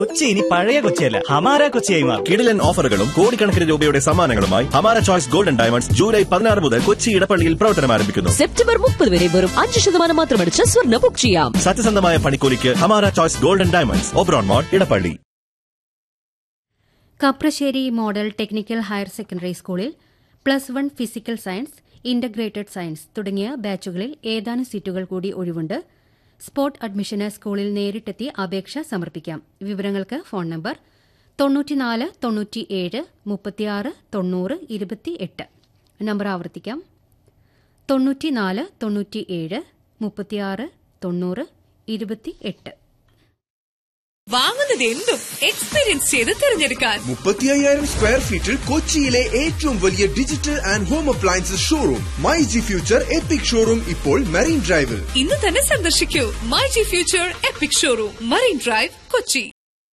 കൊച്ചി ഇനി പഴയ കൊച്ചിയല്ല ഹമാര കൊച്ചിയായി മാറും കിടിലൻ ഓഫറുകളും കോടിക്കണക്കിന് രൂപയുടെ സമ്മാനങ്ങളുമായി ഹമാര ചോയ്സ് ഗോൾഡൻ ഡയമണ്ട്സ് ജൂലൈ പതിനാറ് മുതൽ കൊച്ചി ഇടപ്പള്ളിയിൽ പ്രവർത്തനം ആരംഭിക്കുന്നു സെപ്റ്റംബർ മുപ്പത് വരെ വെറും അഞ്ച് ശതമാനം മാത്രമടിച്ച് സ്വർണ്ണ ബുക്ക് ചെയ്യാം സത്യസന്ധമായ പണിക്കൂലിക്ക് Hamara choice golden diamonds Oberon mall Edappally Kaprassery model technical higher secondary സ്കൂളിൽ plus one physical science integrated science തുടങ്ങിയ ബാച്ചുകളിൽ ഏതാനും സീറ്റുകൾ കൂടി ഒഴിവുണ്ട് സ്പോട്ട് അഡ്മിഷന് സ്കൂളിൽ നേരിട്ടെത്തി അപേക്ഷ സമർപ്പിക്കാം വിവരങ്ങൾക്ക് ഫോൺ നമ്പർ തൊണ്ണൂറ്റിനാല് തൊണ്ണൂറ്റിയേഴ് മുപ്പത്തിയാറ് തൊണ്ണൂറ് ഇരുപത്തിയെട്ട് നമ്പർ ആവർത്തിക്കാം തൊണ്ണൂറ്റിനാല് തൊണ്ണൂറ്റിയേഴ് മുപ്പത്തിയാറ് തൊണ്ണൂറ് ഇരുപത്തിയെട്ട് വാങ്ങുന്നത് എന്തും എക്സ്പീരിയൻസ് ചെയ്ത് തിരഞ്ഞെടുക്കാൻ മുപ്പത്തി അയ്യായിരം സ്ക്വയർ ഫീറ്റിൽ കൊച്ചിയിലെ ഏറ്റവും വലിയ digital and home appliances showroom my G future epic showroom ഇപ്പോൾ മെറീൻ ഡ്രൈവിൽ ഇന്ന് തന്നെ സന്ദർശിക്കൂ my G future epic showroom marine drive Kochi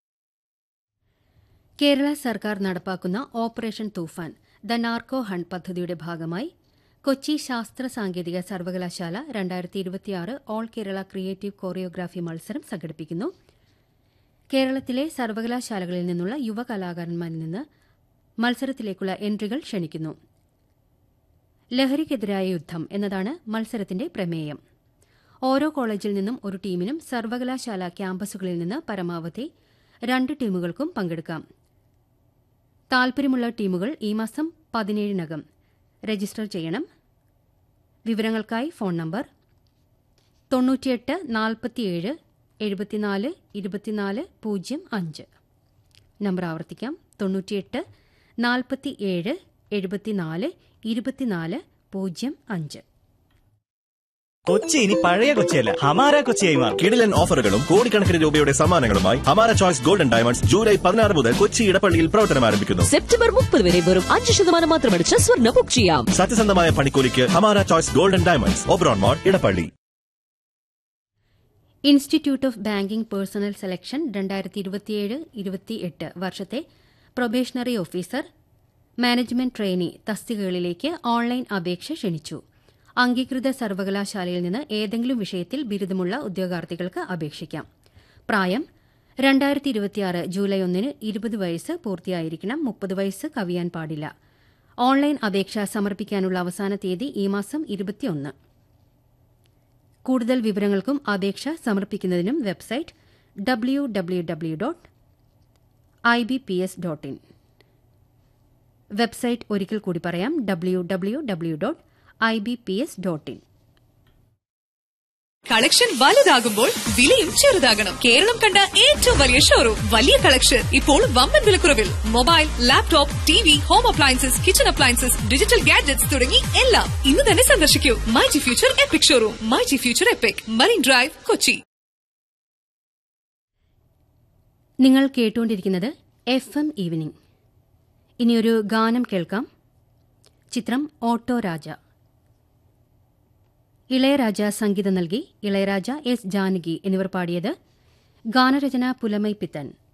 Kerala സർക്കാർ നടപ്പാക്കുന്ന operation Toofan the narco hunt പദ്ധതിയുടെ ഭാഗമായി കൊച്ചി ശാസ്ത്ര സാങ്കേതിക സർവകലാശാല രണ്ടായിരത്തി ഇരുപത്തിയാറ് ഓൾ കേരള ക്രിയേറ്റീവ് കോറിയോഗ്രാഫി മത്സരം സംഘടിപ്പിക്കുന്നു കേരളത്തിലെ സർവകലാശാലകളിൽ നിന്നുള്ള യുവ കലാകാരന്മാരിൽ നിന്ന് മത്സരത്തിലേക്കുള്ള എൻട്രികൾ ക്ഷണിക്കുന്നു ലഹരിക്കെതിരായ യുദ്ധം എന്നതാണ് മത്സരത്തിന്റെ പ്രമേയം ഓരോ കോളേജിൽ നിന്നും ഒരു ടീമിനും സർവകലാശാല ക്യാമ്പസുകളിൽ നിന്ന് പരമാവധി രണ്ട് ടീമുകൾക്കും പങ്കെടുക്കാം താൽപര്യമുള്ള ടീമുകൾ ഈ മാസം പതിനേഴിനകം രജിസ്റ്റർ ചെയ്യണം വിവരങ്ങൾക്കായി ഫോൺ നമ്പർ തൊണ്ണൂറ്റിയെട്ട് നാൽപ്പത്തിയേഴ് എഴുപത്തിനാല് ഇരുപത്തിനാല് പൂജ്യം അഞ്ച് നമ്പർ ആവർത്തിക്കാം തൊണ്ണൂറ്റിയെട്ട് നാൽപ്പത്തിയേഴ് എഴുപത്തിനാല് ഇരുപത്തിനാല് പൂജ്യം അഞ്ച് കൊച്ചി ഇനി പഴയ കൊച്ചിയല്ല ഹമാര കൊച്ചിയായി മാറും കിടിലൻ ഓഫറുകളും കോടിക്കണക്കിന് രൂപയുടെ സമ്മാനങ്ങളുമായി ഹമാര ചോയ്സ് ഗോൾഡൻ ഡയമണ്ട്സ് ജൂലൈ പതിനാറ് മുതൽ കൊച്ചി ഇടപ്പള്ളിയിൽ പ്രവർത്തനം ആരംഭിക്കുന്നു സെപ്റ്റംബർ മുപ്പത് വരെ വെറും അഞ്ച് ശതമാനം മാത്രമടിച്ച് സ്വർണ്ണ ബുക്ക് ചെയ്യാം സത്യസന്ധമായ പണിക്കൂലിക്ക് Hamara choice golden diamonds Oberon mall Edappally institute of banking personnel selection രണ്ടായിരത്തി ഇരുപത്തിയേഴ് ഇരുപത്തിയെട്ട് വർഷത്തെ പ്രൊബേഷണറി ഓഫീസർ മാനേജ്മെന്റ് ട്രെയിനി തസ്തികകളിലേക്ക് ഓൺലൈൻ അപേക്ഷ ക്ഷണിച്ചു അംഗീകൃത സർവകലാശാലയിൽ നിന്ന് ഏതെങ്കിലും വിഷയത്തിൽ ബിരുദമുള്ള ഉദ്യോഗാർത്ഥികൾക്ക് അപേക്ഷിക്കാം പ്രായം രണ്ടായിരത്തി ഇരുപത്തിയാറ് ജൂലൈ ഒന്നിന് ഇരുപത് വയസ്സ് പൂർത്തിയായിരിക്കണം മുപ്പത് വയസ്സ് കവിയാൻ പാടില്ല ഓൺലൈൻ അപേക്ഷ സമർപ്പിക്കാനുള്ള അവസാന തീയതി ഈ മാസം ഇരുപത്തിയൊന്ന് കൂടുതൽ വിവരങ്ങൾക്കും അപേക്ഷ സമർപ്പിക്കുന്നതിനും website W W W dot I B P S dot in website ഒരിക്കൽ കൂടി പറയാം W W W dot I B P S dot in collection വലുതാകുമ്പോൾ വിലയും ചെറുതാകണം കേരളം കണ്ട ഏറ്റവും വലിയ ഷോറൂം വലിയ കളക്ഷൻ ഇപ്പോൾ വമ്പൻ വിലക്കുറവിൽ mobile laptop T V home appliances kitchen appliances digital gadgets തുടങ്ങി എല്ലാം ഇന്ന് തന്നെ സന്ദർശിക്കൂ my G future epic showroom my G future epic marine drive Kochi നിങ്ങൾ കേട്ടുകൊണ്ടിരിക്കുന്നത് എഫ് എം ഈവനിംഗ് ഇനിയൊരു ഗാനം കേൾക്കാം ചിത്രം ഓട്ടോ രാജ ഇളയരാജ സംഗീതം നൽകി ഇളയരാജ എസ് ജാനകി എന്നിവർ പാടിയത് ഗാനരചന പുലമൈ പിത്തൻ